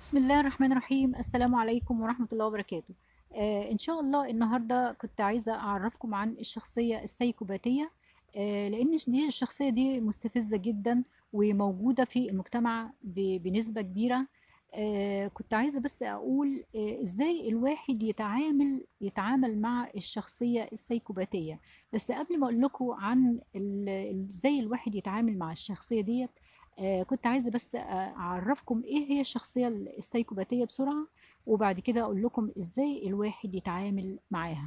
بسم الله الرحمن الرحيم السلام عليكم ورحمة الله وبركاته آه إن شاء الله النهاردة كنت عايزة أعرفكم عن الشخصية السيكوباتية آه لأن دي الشخصية دي مستفزة جدا وموجودة في المجتمع ب- بنسبة كبيرة آه كنت عايزة بس أقول آه إزاي الواحد يتعامل يتعامل مع الشخصية السيكوباتية بس قبل ما أقول لكم عن ال- ال- إزاي الواحد يتعامل مع الشخصية ديت آه كنت عايزة بس أعرفكم إيه هي الشخصية السيكوباتية بسرعة وبعد كده أقول لكم إزاي الواحد يتعامل معاها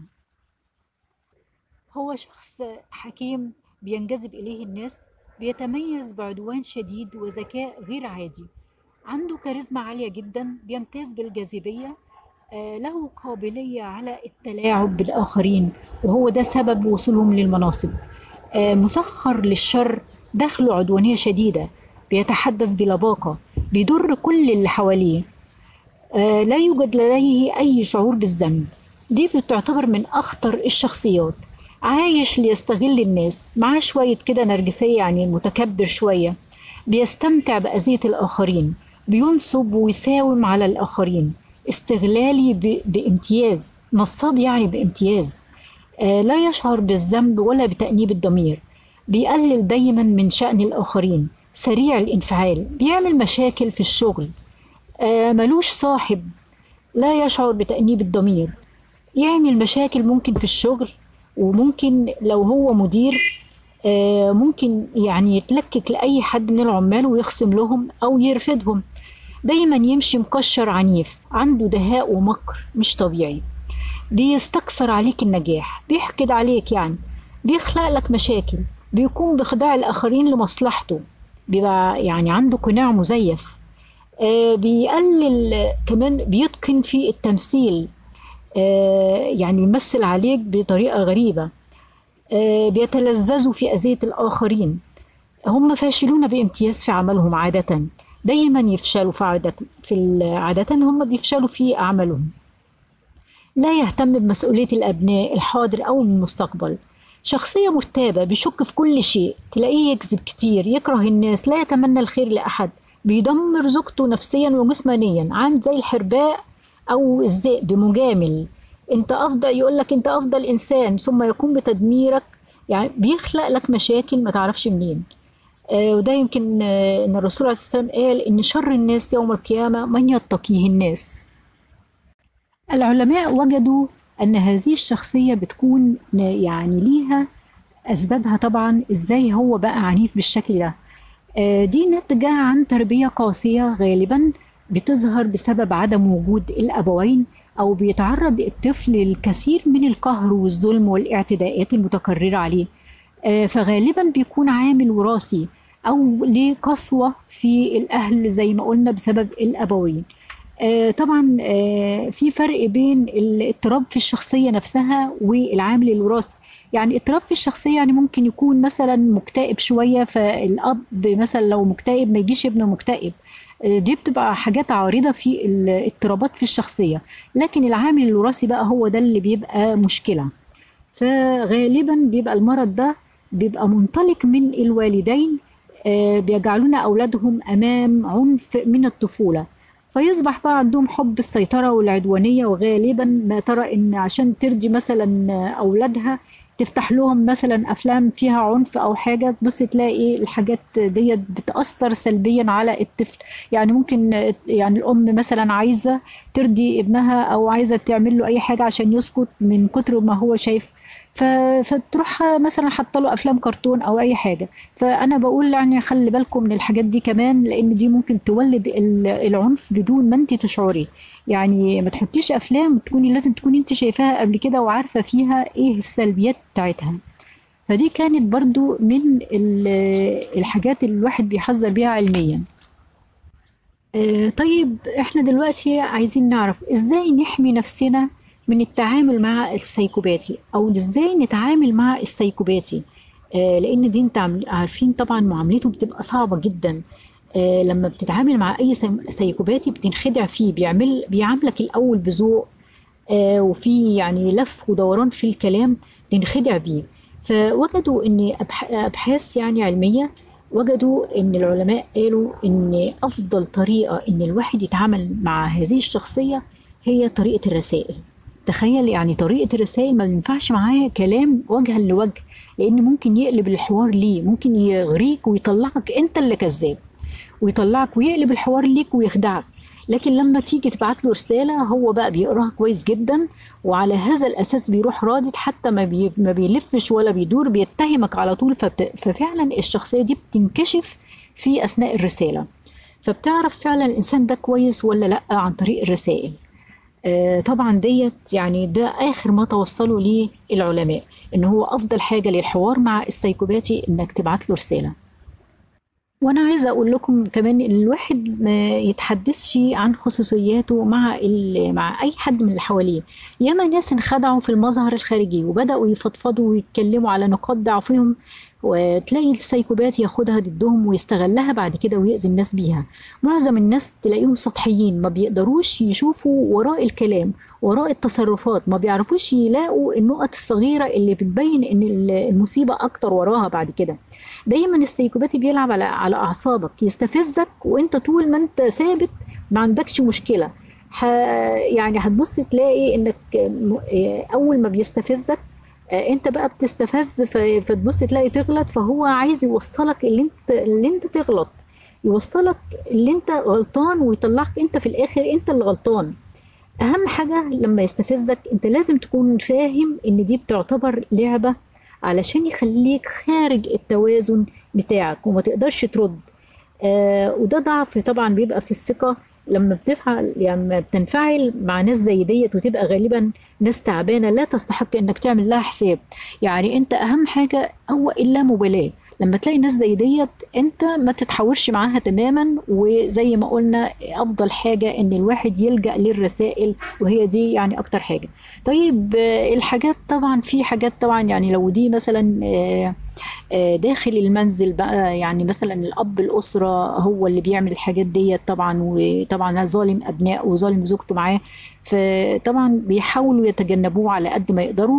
هو شخص حكيم بينجذب إليه الناس بيتميز بعدوان شديد وذكاء غير عادي عنده كاريزما عالية جدا بيمتاز بالجاذبية آه، له قابلية على التلاعب بالآخرين وهو ده سبب وصولهم للمناصب آه، مسخر للشر دخله عدوانية شديدة بيتحدث بلباقة بيضر كل اللي حواليه آه، لا يوجد لديه أي شعور بالذنب دي بتعتبر من أخطر الشخصيات عايش ليستغل الناس معاه شوية كده نرجسية يعني متكبر شوية بيستمتع بأذية الآخرين بينصب ويساوم على الآخرين استغلالي ب... بامتياز نصاب يعني بامتياز آه، لا يشعر بالذنب ولا بتأنيب الضمير بيقلل دايما من شأن الآخرين سريع الانفعال بيعمل مشاكل في الشغل آه، ملوش صاحب لا يشعر بتأنيب الضمير يعمل مشاكل ممكن في الشغل وممكن لو هو مدير آه، ممكن يعني يتلكك لأي حد من العمال ويخصم لهم أو يرفدهم دايما يمشي مكشر عنيف عنده دهاء ومكر مش طبيعي بيستكثر عليك النجاح بيحقد عليك يعني بيخلق لك مشاكل بيقوم بخداع الآخرين لمصلحته بيبقى يعني عنده قناع مزيف آه، بيقلل كمان بيتقن في التمثيل آه، يعني يمثل عليك بطريقة غريبة آه، بيتلذذوا في أذية الآخرين هم فاشلون بامتياز في عملهم عادة دايما يفشلوا في عادة في ال- عادة هم بيفشلوا في أعمالهم لا يهتم بمسؤولية الأبناء الحاضر أو المستقبل شخصية مرتابة بيشك في كل شيء تلاقيه يكذب كتير يكره الناس لا يتمنى الخير لأحد بيدمر زوجته نفسيا وجسمانيا عامل زي الحرباء أو الذئب مجامل أنت أفضل يقول لك أنت أفضل إنسان ثم يقوم بتدميرك يعني بيخلق لك مشاكل ما تعرفش منين آه، وده يمكن آه، ان الرسول عليه الصلاه والسلام قال ان شر الناس يوم القيامه من يتقيه الناس العلماء وجدوا ان هذه الشخصيه بتكون يعني ليها اسبابها طبعا ازاي هو بقى عنيف بالشكل ده آه، دي ناتجه عن تربيه قاسيه غالبا بتظهر بسبب عدم وجود الابوين او بيتعرض الطفل للكثير من القهر والظلم والاعتداءات المتكرره عليه آه، فغالبا بيكون عامل وراثي او لقسوه في الاهل زي ما قلنا بسبب الابوين آه، طبعا آه، في فرق بين الاضطراب في الشخصيه نفسها والعامل الوراثي يعني اضطراب في الشخصيه يعني ممكن يكون مثلا مكتئب شويه فالاب مثلا لو مكتئب ما يجيش ابنه مكتئب آه، دي بتبقى حاجات عارضه في الاضطرابات في الشخصيه لكن العامل الوراثي بقى هو ده اللي بيبقى مشكله فغالبا بيبقى المرض ده بيبقى منطلق من الوالدين آه، بيجعلون أولادهم أمام عنف من الطفولة فيصبح بقى عندهم حب السيطرة والعدوانية وغالبا ما ترى إن عشان ترضي مثلا أولادها تفتح لهم مثلا أفلام فيها عنف أو حاجة تبص تلاقي الحاجات ديت بتأثر سلبيا على الطفل يعني ممكن آه، يعني الأم مثلا عايزة ترضي ابنها أو عايزة تعمل له أي حاجة عشان يسكت من كتر ما هو شايف ف... فتروح مثلا حاطه له افلام كرتون او اي حاجه فانا بقول يعني خلي بالكم من الحاجات دي كمان لان دي ممكن تولد ال- العنف بدون ما انت تشعري يعني ما تحطيش افلام تكوني لازم تكوني انت شايفاها قبل كده وعارفه فيها ايه السلبيات بتاعتها فدي كانت برضو من ال- الحاجات اللي الواحد بيحذر بيها علميا آه، طيب احنا دلوقتي عايزين نعرف ازاي نحمي نفسنا من التعامل مع السيكوباتي او ازاي نتعامل مع السيكوباتي آه، لان دي انت عم- عارفين طبعا معاملته بتبقى صعبة جدا آه، لما بتتعامل مع اي سي- سيكوباتي بتنخدع فيه بيعمل بيعاملك الاول بذوق آه، وفي يعني لف ودوران في الكلام تنخدع بيه فوجدوا ان أبح- ابحاث يعني علمية وجدوا ان العلماء قالوا ان افضل طريقه ان الواحد يتعامل مع هذه الشخصيه هي طريقه الرسائل تخيل يعني طريقه الرسائل ما ينفعش معاه كلام وجها لوجه لان ممكن يقلب الحوار ليه ممكن يغريك ويطلعك انت اللي كذاب ويطلعك ويقلب الحوار ليك ويخدعك لكن لما تيجي تبعت له رسالة هو بقى بيقراها كويس جدا وعلى هذا الأساس بيروح رادد حتى ما, بي ما بيلفش ولا بيدور بيتهمك على طول فبت... ففعلا الشخصية دي بتنكشف في أثناء الرسالة فبتعرف فعلا الإنسان ده كويس ولا لأ عن طريق الرسائل آه طبعا ديت يعني ده آخر ما توصلوا ليه العلماء إن هو أفضل حاجة للحوار مع السايكوباتي إنك تبعت له رسالة وانا عايزه اقول لكم كمان ان الواحد ما يتحدثش عن خصوصياته مع مع اي حد من اللي حواليه ياما ناس انخدعوا في المظهر الخارجي وبداوا يفضفضوا ويتكلموا على نقاط ضعفهم وتلاقي السايكوبات ياخدها ضدهم ويستغلها بعد كده ويأذي الناس بيها معظم الناس تلاقيهم سطحيين ما بيقدروش يشوفوا وراء الكلام وراء التصرفات ما بيعرفوش يلاقوا النقط الصغيرة اللي بتبين ان المصيبة اكتر وراها بعد كده دايما السايكوباتي بيلعب على على اعصابك يستفزك وانت طول ما انت ثابت ما عندكش مشكلة ح... يعني هتبص تلاقي انك اول ما بيستفزك انت بقى بتستفز فتبص تلاقي تغلط فهو عايز يوصلك اللي انت اللي انت تغلط يوصلك اللي انت غلطان ويطلعك انت في الاخر انت اللي غلطان اهم حاجة لما يستفزك انت لازم تكون فاهم ان دي بتعتبر لعبة علشان يخليك خارج التوازن بتاعك وما تقدرش ترد آه وده ضعف طبعا بيبقى في الثقة لما بتفعل يعني بتنفعل مع ناس زي ديت وتبقى غالبا ناس تعبانه لا تستحق انك تعمل لها حساب يعني انت اهم حاجه هو اللامبالاه لما تلاقي ناس زي ديت انت ما تتحاورش معاها تماما وزي ما قلنا افضل حاجه ان الواحد يلجا للرسائل وهي دي يعني اكتر حاجه طيب الحاجات طبعا في حاجات طبعا يعني لو دي مثلا داخل المنزل بقى يعني مثلا الاب الاسره هو اللي بيعمل الحاجات ديت طبعا وطبعا ظالم ابناء وظالم زوجته معاه فطبعا بيحاولوا يتجنبوه على قد ما يقدروا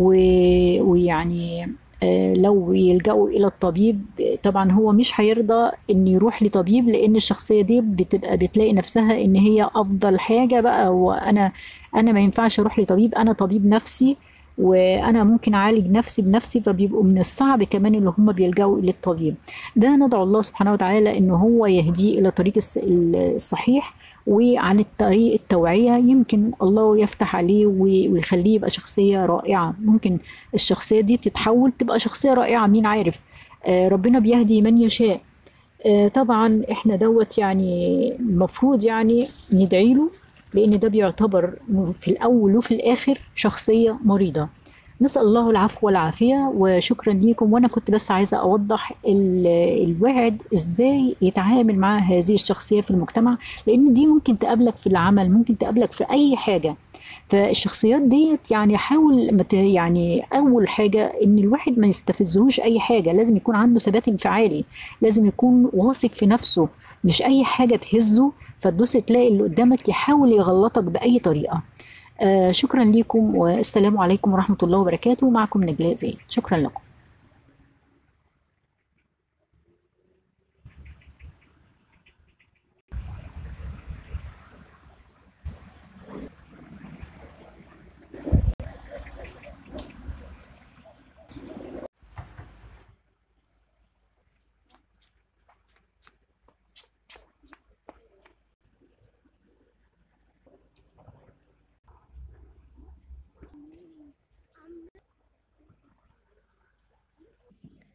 ويعني لو يلجأوا إلى الطبيب طبعا هو مش هيرضى إن يروح لطبيب لأن الشخصية دي بتبقى بتلاقي نفسها إن هي أفضل حاجة بقى وأنا أنا ما ينفعش أروح لطبيب أنا طبيب نفسي وانا ممكن اعالج نفسي بنفسي فبيبقوا من الصعب كمان اللي هم بيلجأوا للطبيب ده ندعو الله سبحانه وتعالى ان هو يهديه الى طريق الصحيح وعن الطريق التوعية يمكن الله يفتح عليه ويخليه يبقى شخصية رائعة ممكن الشخصية دي تتحول تبقى شخصية رائعة مين عارف آه ربنا بيهدي من يشاء آه طبعا احنا دوت يعني المفروض يعني ندعي له لان ده بيعتبر في الاول وفي الاخر شخصيه مريضه نسال الله العفو والعافيه وشكرا ليكم وانا كنت بس عايزه اوضح الواحد ازاي يتعامل مع هذه الشخصيه في المجتمع لان دي ممكن تقابلك في العمل ممكن تقابلك في اي حاجه فالشخصيات ديت يعني حاول يعني اول حاجه ان الواحد ما يستفزهوش اي حاجه لازم يكون عنده ثبات انفعالي لازم يكون واثق في نفسه مش اي حاجه تهزه فتبص تلاقي اللي قدامك يحاول يغلطك باي طريقه آه شكرا لكم والسلام عليكم ورحمه الله وبركاته معكم نجلاء زين شكرا لكم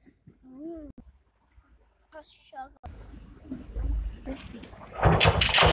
الشجر